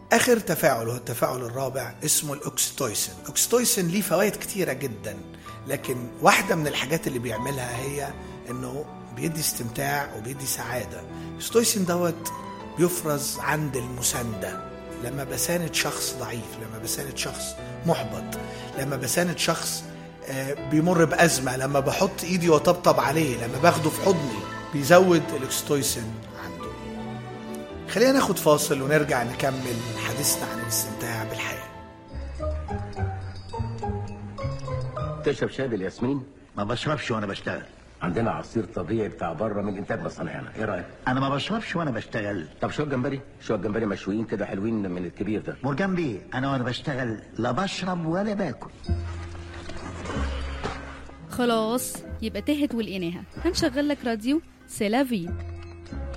اخر تفاعل هو التفاعل الرابع اسمه الاوكسيتويسين الاوكسيتويسين ليه فوائد كتيره جدا لكن واحده من الحاجات اللي بيعملها هي انه بيدي استمتاع وبيدي سعاده الاوكسيتويسين دوت بيفرز عند المسانده لما بساند شخص ضعيف لما بساند شخص محبط لما بساند شخص آه، بيمر بأزمة لما بحط إيدي وطبطب عليه لما باخده في حضني بيزود الأكستويسين عنده خلينا ناخد فاصل ونرجع نكمل حديثنا عن الاستمتاع بالحياة تشرب شاي بالياسمين ما بشربش وانا بشتغل عندنا عصير طبيعي بتاع بره من انتاج مصانعنا ايه رايك انا ما بشربش وانا بشتغل طب شويه جمبري شويه جمبري مشويين كده حلوين من الكبير ده مرجان بيه انا وانا بشتغل لا بشرب ولا باكل خلاص يبقى تهت ولقيناها هنشغل لك راديو سيلافي